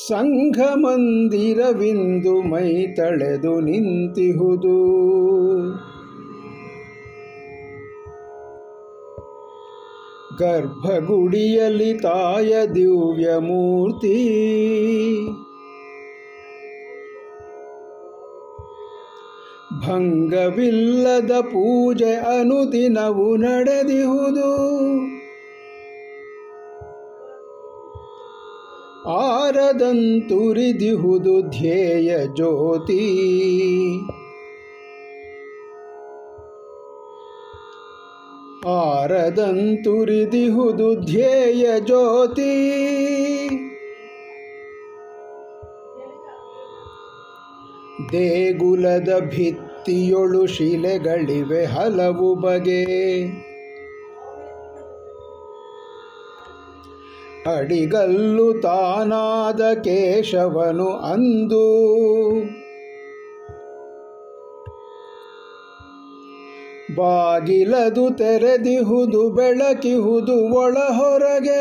ಸಂಘ ಮಂದಿರವಿಂದು ಮೈ ತಳೆದು ನಿಂತಿಹುದು ಗರ್ಭಗುಡಿಯಲ್ಲಿ ತಾಯ ದಿವ್ಯ ಮೂರ್ತಿ ಭಂಗವಿಲ್ಲದ ಪೂಜೆ ಅನುದಿನವು ನಡೆದಿಹುದು ಆರದಂತುರಿದಿಹುದು ಧ್ಯೇಯ ಜ್ಯೋತಿ ಆರದಂತುರಿದಿಹುದು ಧ್ಯೇಯ ಜ್ಯೋತಿ ದೇಗುಲದ ಭಿತ್ತಿಯೊಳು ಶಿಲೆಗಳಿವೆ ಹಲವು ಬಗೆ ಅಡಿಗಲ್ಲು ತಾನಾದ ಕೇಶವನು ಅಂದು ಬಾಗಿಲದು ತೆರೆದಿಹುದು ಬೆಳಕಿಹುದು ಒಳ ಹೊರಗೆ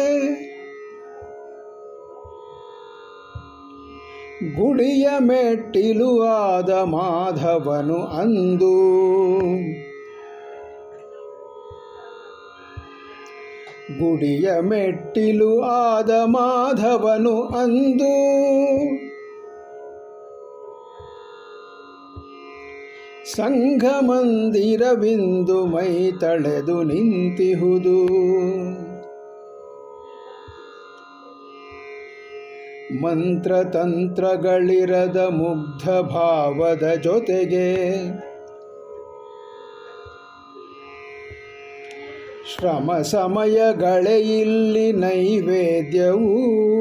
ಗುಡಿಯ ಮೆಟ್ಟಿಲು ಆದ ಮಾಧವನು ಅಂದು ಗುಡಿಯ ಮೆಟ್ಟಿಲು ಆದ ಮಾಧವನು ಅಂದು ಸಂಘ ಮಂದಿರವಿಂದು ಮೈ ತಳೆದು ನಿಂತಿಹುದು ಮಂತ್ರತಂತ್ರಗಳಿರದ ಮುಗ್ಧ ಭಾವದ ಜೊತೆಗೆ ಶ್ರಮ ಸಮಯಗಳೇ ಇಲ್ಲಿ ನೈವೇದ್ಯವು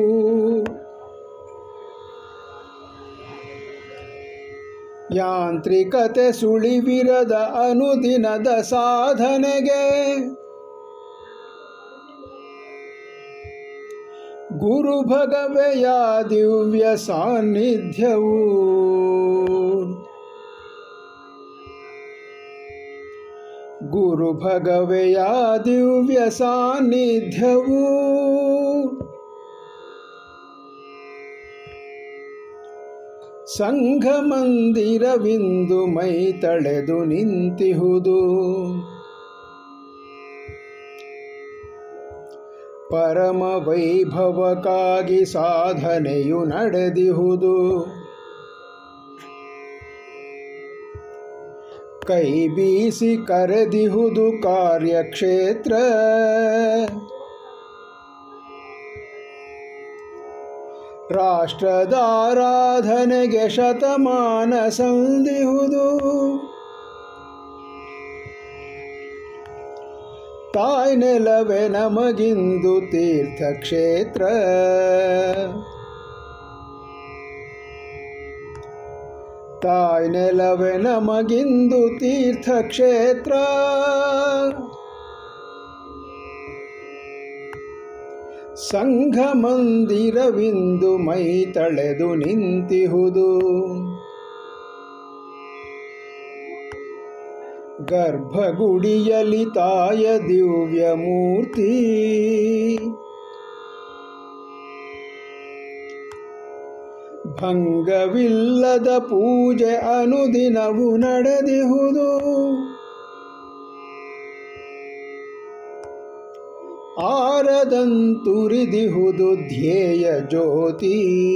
ಯಾಂತ್ರಿಕತೆ ಸುಳಿವಿರದ ಅನುದಿನದ ಸಾಧನೆಗೆ ಗುರು ಭಗವೆಯ ದಿವ್ಯ ಸಾನ್ನಿಧ್ಯವು ಗುರು ಭಗವೆಯ ದಿವ್ಯ ಸಾನ್ನಿಧ್ಯವು ಸಂಘ ಮಂದಿರವಿಂದು ಮೈ ತಳೆದು ನಿಂತಿಹುದು ಪರಮ ವೈಭವಕ್ಕಾಗಿ ಸಾಧನೆಯು ನಡೆದಿಹುದು ಕೈ ಬೀಸಿ ಕರೆದಿಹುದು ಕಾರ್ಯಕ್ಷೇತ್ರ ರಾಷ್ಟ್ರದಾರಾಧನೆಗೆ ಶತಮಾನ ಸಂದಿಹುದು ತಾಯ್ ನೆಲವೇ ನಮಗಿಂದು ತೀರ್ಥಕ್ಷೇತ್ರ ತಾಯ್ ನೆಲವೇ ನಮಗಿಂದು ತೀರ್ಥಕ್ಷೇತ್ರ ಸಂಘ ಮಂದಿರವಿಂದು ಮೈ ತಳೆದು ನಿಂತಿಹುದು ಗರ್ಭಗುಡಿಯಲ್ಲಿ ತಾಯ ದಿವ್ಯ ಮೂರ್ತಿ ಭಂಗವಿಲ್ಲದ ಪೂಜೆ ಅನುದಿನವು ನಡೆದಿಹುದು ಆರದಂತುರಿದಿಹುದು ಧ್ಯೇಯ ಜ್ಯೋತಿ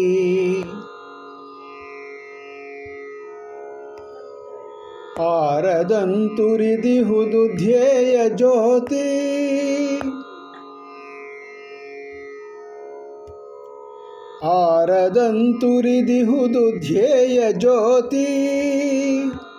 ಆರದಂತುರಿದಿಹುದು ಧ್ಯೇಯ ಜ್ಯೋತಿ ಆರದಂತುರಿದಿಹುದು ಧ್ಯೇಯ ಜ್ಯೋತಿ